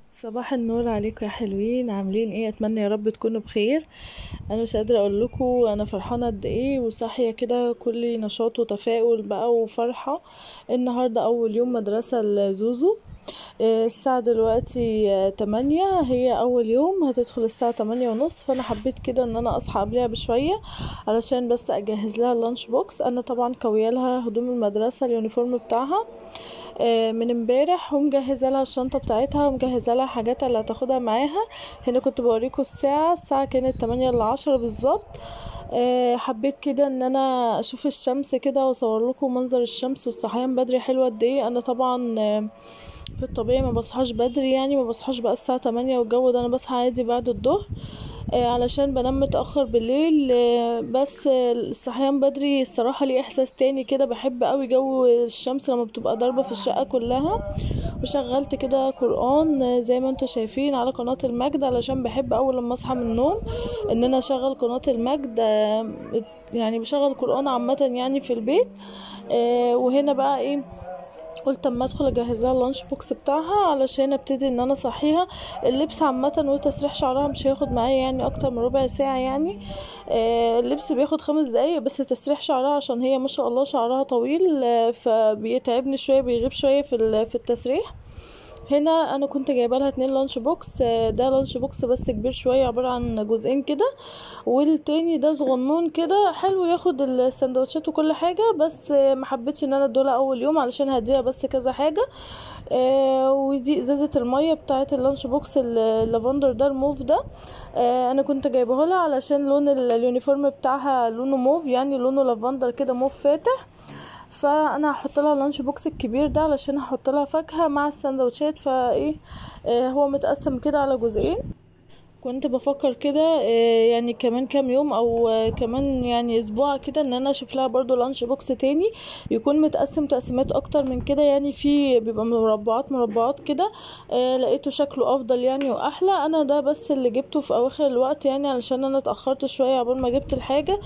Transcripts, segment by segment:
صباح النور عليكم يا حلوين عاملين ايه اتمنى يا رب تكونوا بخير انا مش قادره اقول لكم انا فرحانه قد ايه وصاحيه كده كل نشاط وتفاؤل بقى وفرحه النهارده اول يوم مدرسه لزوزو آه، الساعة دلوقتي آه، تمانية هي أول يوم هتدخل الساعة تمانية ونص فأنا حبيت كده إن أنا أصحى قبلها بشوية علشان بس أجهز لها اللانش بوكس أنا طبعا كويالها هدوم المدرسة اليونيفورم بتاعها آه، من امبارح ومجهزه لها الشنطه بتاعتها ومجهزه لها حاجاتها اللي هتاخدها معاها هنا كنت بوريكم الساعه الساعه كانت تمانية الا عشرة بالظبط آه، حبيت كده ان انا اشوف الشمس كده واصور لكم منظر الشمس والصحيان بدري حلو قد ايه انا طبعا آه، في الطبيعي ما بصحاش بدري يعني ما بصحاش بقى الساعه تمانية والجو ده انا بصحى عادي بعد الظهر آه، علشان بنام متأخر بالليل آه، بس آه، الصحيان بدري الصراحة ليه إحساس تاني كده بحب قوي جو الشمس لما بتبقى ضاربة في الشقة كلها وشغلت كده قرآن آه، زي ما انتوا شايفين على قناة المجد علشان بحب أول لما أصحى من النوم إن أنا أشغل قناة المجد آه، يعني بشغل قرآن عامة يعني في البيت آه، وهنا بقى ايه قلت اما ادخل اجهز لها اللانش بوكس بتاعها علشان ابتدي ان انا اصحيها اللبس عامه وتسريح شعرها مش هياخد معايا يعني اكتر من ربع ساعه يعني آه اللبس بياخد خمس دقايق بس تسريح شعرها عشان هي ما شاء الله شعرها طويل آه فبيتعبني شويه بيغيب شويه في ال- في التسريح هنا انا كنت جايبه لها اتنين لانش بوكس آه، ده لانش بوكس بس كبير شويه عباره عن جزئين كده والتاني ده صغنون كده حلو ياخد السندوتشات وكل حاجه بس آه، ما حبيتش ان انا ادولها اول يوم علشان هديها بس كذا حاجه آه ودي ازازه الميه بتاعه اللانش بوكس ال- اللافندر ده الموف ده آه انا كنت جايبه لها علشان لون ال- اليونيفورم بتاعها لونه موف يعني لونه لافندر كده موف فاتح فانا هحط لها اللانش بوكس الكبير ده علشان هحط لها فاكهه مع السندوتشات فايه آه هو متقسم كده على جزئين كنت بفكر كده آه، يعني كمان كام يوم او آه، كمان يعني اسبوع كده ان انا اشوف لها برضو لانش بوكس تاني يكون متقسم تقسيمات اكتر من كده يعني في بيبقى مربعات مربعات كده آه، لقيته شكله افضل يعني واحلى انا ده بس اللي جبته في اواخر الوقت يعني علشان انا اتاخرت شويه عقبال ما جبت الحاجه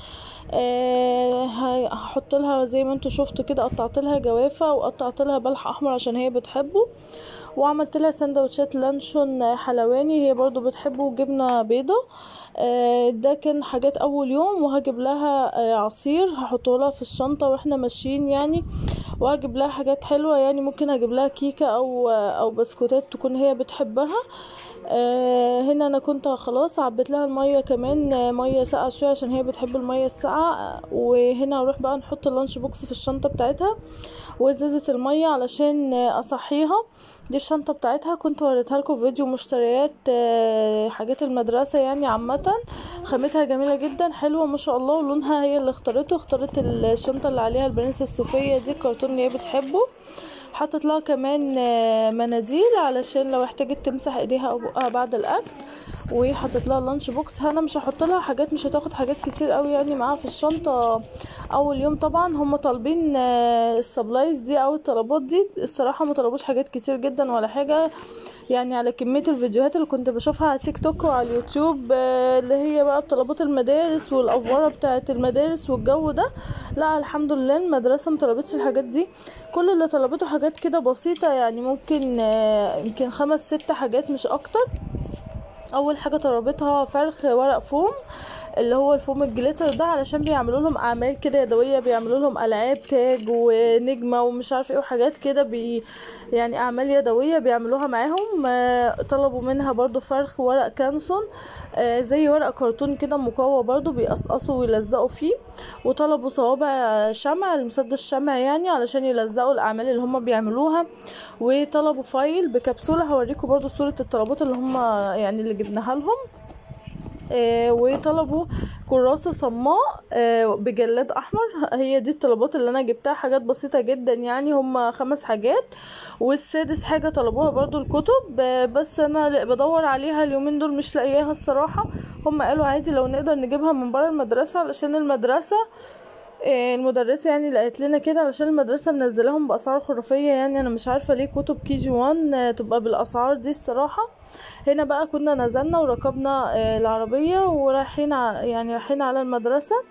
آه، ه- هحط لها زي ما انتوا شفتوا كده قطعت لها جوافه وقطعت لها بلح احمر عشان هي بتحبه وعملت لها سندوتشات لانشون حلواني هي برضو بتحبه وجبنه بيضه آه، ده كان حاجات اول يوم وهجيب لها آه، عصير هحطه لها في الشنطه واحنا ماشيين يعني وهجيب لها حاجات حلوه يعني ممكن هجيب لها كيكه او او بسكوتات تكون هي بتحبها آه هنا انا كنت خلاص عبيت لها الميه كمان آه، ميه ساقعه شويه عشان هي بتحب الميه الساقعه آه، وهنا هروح بقى نحط اللانش بوكس في الشنطه بتاعتها وازازه الميه علشان آه، اصحيها دي الشنطه بتاعتها كنت وريتها لكم في فيديو مشتريات آه، حاجات المدرسه يعني عامه خامتها جميله جدا حلوه ما شاء الله ولونها هي اللي اختارته اختارت الشنطه اللي عليها البرنس الصوفيه دي الكرتون اللي هي بتحبه حطت لها كمان آه، مناديل علشان لو احتاجت تمسح ايديها او بقها بعد الاكل وحطت لها لانش بوكس انا مش هحط لها حاجات مش هتاخد حاجات كتير قوي يعني معاها في الشنطه اول يوم طبعا هم طالبين آه، السبلايز دي او الطلبات دي الصراحه ما طلبوش حاجات كتير جدا ولا حاجه يعني على كميه الفيديوهات اللي كنت بشوفها على تيك توك وعلى اليوتيوب آه، اللي هي بقى بطلبات المدارس والافوره بتاعه المدارس والجو ده لا الحمد لله المدرسه ما طلبتش الحاجات دي كل اللي طلبته حاجات كده بسيطه يعني ممكن آه، يمكن خمس ست حاجات مش اكتر اول حاجه طلبتها فرخ ورق فوم اللي هو الفوم الجليتر ده علشان بيعملوا لهم اعمال كده يدويه بيعملوا لهم العاب تاج ونجمه ومش عارفه ايه وحاجات كده بي يعني اعمال يدويه بيعملوها معاهم آه، طلبوا منها برضو فرخ ورق كانسون آه، زي ورق كرتون كده مقوى برضو بيقصقصوا ويلزقوا فيه وطلبوا صوابع شمع المسدس شمع يعني علشان يلزقوا الاعمال اللي هم بيعملوها وطلبوا فايل بكبسوله هوريكم برضو صوره الطلبات اللي هم يعني اللي جبناها لهم آه، وطلبوا كراسة صماء آه، بجلاد احمر هي دي الطلبات اللي انا جبتها حاجات بسيطة جدا يعني هم خمس حاجات والسادس حاجة طلبوها برضو الكتب آه، بس انا ل- بدور عليها اليومين دول مش لاقياها الصراحة هم قالوا عادي لو نقدر نجيبها من برا المدرسة علشان المدرسة آه، المدرسة يعني اللي قالت لنا كده علشان المدرسة منزلاهم بأسعار خرافية يعني أنا مش عارفة ليه كتب كي جي وان تبقى بالأسعار دي الصراحة هنا بقى كنا نزلنا وركبنا آه، العربية ورايحين ع- يعني رايحين على المدرسة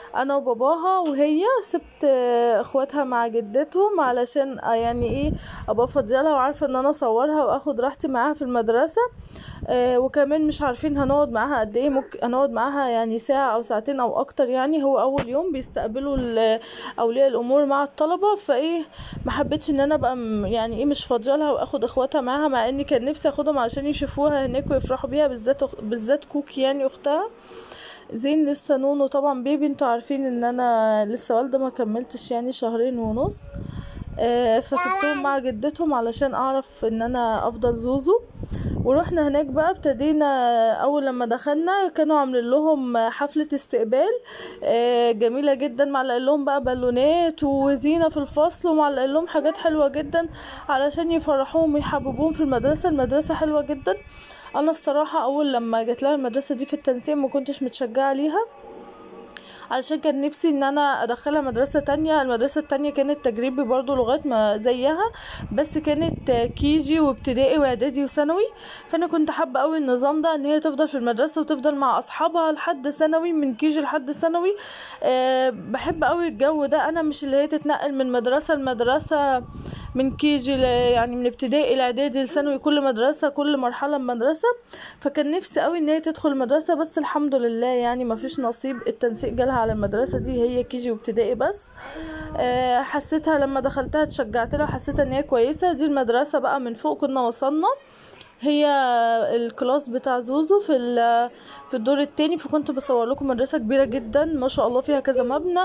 انا وباباها وهي سبت آه، اخواتها مع جدتهم علشان آه، يعني ايه ابقى فاضيالها وعارفه ان انا اصورها واخد راحتي معاها في المدرسه آه، وكمان مش عارفين هنقعد معاها قد ايه ممكن هنقعد معاها يعني ساعه او ساعتين او اكتر يعني هو اول يوم بيستقبلوا ال- اولياء الامور مع الطلبه فايه ما حبيتش ان انا ابقى م- يعني ايه مش فاضيالها واخد اخواتها معاها مع اني كان نفسي اخدهم عشان يشوفوها هناك ويفرحوا بيها بالذات أخ- بالذات كوكي يعني اختها زين لسه نونو طبعا بيبي انتوا عارفين ان انا لسه والده ما كملتش يعني شهرين ونص آه، فسبتهم مع جدتهم علشان اعرف ان انا افضل زوزو ورحنا هناك بقى ابتدينا اول لما دخلنا كانوا عاملين لهم حفلة استقبال آه، جميلة جدا معلقين لهم بقى بالونات وزينة في الفصل ومعلقين لهم حاجات حلوة جدا علشان يفرحوهم ويحببوهم في المدرسة المدرسة حلوة جدا انا الصراحة اول لما جت لها المدرسة دي في التنسيق ما كنتش متشجعة ليها علشان كان نفسي ان انا ادخلها مدرسة تانية المدرسة التانية كانت تجريبي برضو لغاية ما زيها بس كانت كيجي وابتدائي واعدادي وثانوي فانا كنت حابة قوي النظام ده ان هي تفضل في المدرسة وتفضل مع اصحابها لحد ثانوي من كيجي لحد ثانوي أه بحب قوي الجو ده انا مش اللي هي تتنقل من مدرسة لمدرسة من كيجي ل- يعني من ابتدائي لاعدادي لثانوي كل مدرسة كل مرحلة من مدرسة فكان نفسي قوي ان هي تدخل المدرسة بس الحمد لله يعني ما فيش نصيب التنسيق جالها على المدرسة دي هي كيجي وابتدائي بس آه، حسيتها لما دخلتها اتشجعت لها حسيتها ان هي كويسة دي المدرسة بقى من فوق كنا وصلنا هي الكلاس بتاع زوزو في ال- في الدور التاني فكنت بصور لكم مدرسة كبيرة جدا ما شاء الله فيها كذا مبنى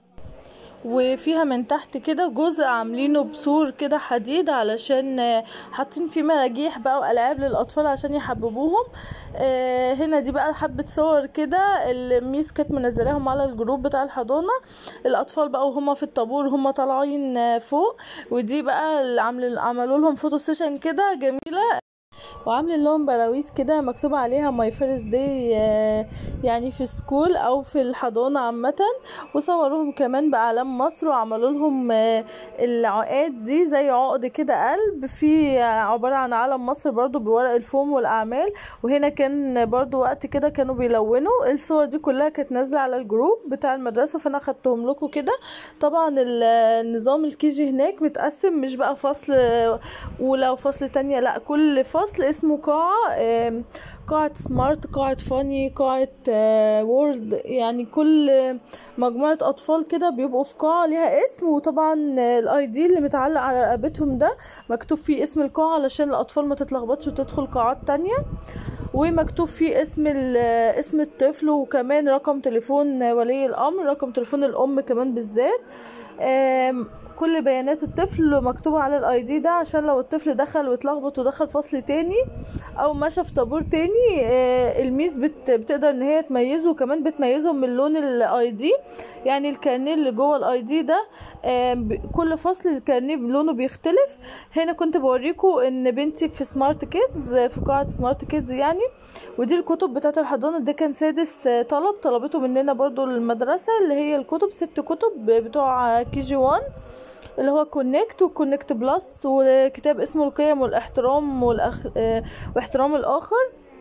وفيها من تحت كده جزء عاملينه بسور كده حديد علشان آه، حاطين فيه مراجيح بقى والعاب للاطفال عشان يحببوهم آه، هنا دي بقى حبة صور كده الميس كانت منزلاهم على الجروب بتاع الحضانة الاطفال بقى وهما في الطابور هما طالعين آه، فوق ودي بقى اللي عامل عملوا لهم فوتو سيشن كده جميلة وعاملين لهم براويز كده مكتوب عليها ماي فيرست داي يعني في سكول او في الحضانه عامه وصوروهم كمان باعلام مصر وعملوا لهم آه، العقاد دي زي عقد كده قلب في عباره عن علم مصر برضو بورق الفوم والاعمال وهنا كان برضو وقت كده كانوا بيلونوا الصور دي كلها كانت نازله على الجروب بتاع المدرسه فانا خدتهم لكم كده طبعا ال- النظام الكيجي هناك متقسم مش بقى فصل اولى وفصل تانية لا كل فصل اسمه قاعة آم، قاعة سمارت قاعة فاني قاعة آه، وورد يعني كل مجموعة أطفال كده بيبقوا في قاعة ليها اسم وطبعا الاي دي اللي متعلق على رقبتهم ده مكتوب فيه اسم القاعة علشان الأطفال ما تتلخبطش وتدخل قاعات تانية ومكتوب فيه اسم ال- اسم الطفل وكمان رقم تليفون ولي الأمر رقم تليفون الأم كمان بالذات آم، كل بيانات الطفل مكتوبة على الاي دي ده عشان لو الطفل دخل واتلخبط ودخل فصل تاني او مشى في طابور تاني آه، الميس بت بتقدر ان هي تميزه وكمان بتميزهم من لون الاي دي يعني الكارنيه اللي جوه الاي دي ده آه، ب- كل فصل الكارنيه لونه بيختلف هنا كنت بوريكم ان بنتي في سمارت كيدز في قاعة سمارت كيدز يعني ودي الكتب بتاعة الحضانة ده كان سادس آه، طلب طلبته مننا برضو المدرسة اللي هي الكتب ست كتب بتوع كي جي وان اللي هو كونكت وكونكت بلس وكتاب اسمه القيم والاحترام والأخ... آه، واحترام الآخر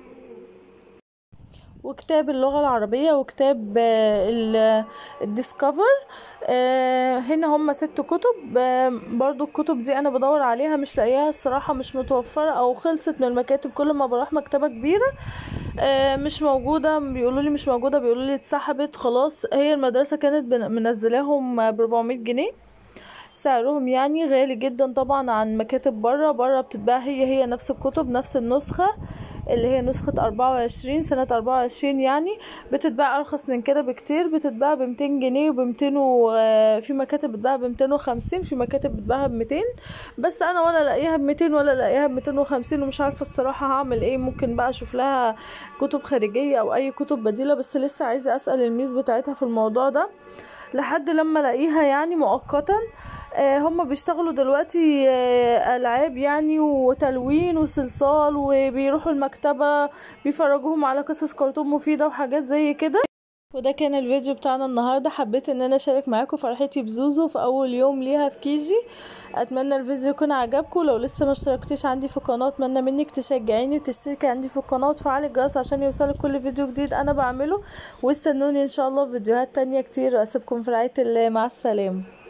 وكتاب اللغة العربية وكتاب آه، ال- الديسكفر آه، هنا هم ست كتب آه، برضو الكتب دي انا بدور عليها مش لاقيها الصراحة مش متوفرة او خلصت من المكاتب كل ما بروح مكتبة كبيرة آه، مش موجودة بيقولوا لي مش موجودة بيقولوا لي اتسحبت خلاص هي المدرسة كانت بن- منزلاهم ب 400 جنيه سعرهم يعني غالي جدا طبعا عن مكاتب بره بره بتتباع هي هي نفس الكتب نفس النسخة اللي هي نسخة أربعة وعشرين سنة أربعة وعشرين يعني بتتباع أرخص من كده بكتير بتتباع بمتين جنيه وبمتين و... آه، في مكاتب بتباع بمتين وخمسين في مكاتب بتباعها بمتين بس أنا ولا لاقيها بمتين ولا لاقيها بمتين وخمسين ومش عارفة الصراحة هعمل ايه ممكن بقى أشوف لها كتب خارجية أو أي كتب بديلة بس لسه عايزة أسأل الميس بتاعتها في الموضوع ده لحد لما الاقيها يعني مؤقتا آه، هم بيشتغلوا دلوقتي آه، العاب يعني وتلوين وصلصال وبيروحوا المكتبه بيفرجوهم على قصص كرتون مفيده وحاجات زي كده وده كان الفيديو بتاعنا النهارده حبيت ان انا اشارك معاكم فرحتي بزوزو في اول يوم ليها في كيجي اتمنى الفيديو يكون عجبكم لو لسه ما اشتركتيش عندي في القناه اتمنى منك تشجعيني وتشتركي عندي في القناه وتفعلي الجرس عشان يوصلك كل فيديو جديد انا بعمله واستنوني ان شاء الله في فيديوهات تانية كتير واسيبكم في رعايه الله مع السلامه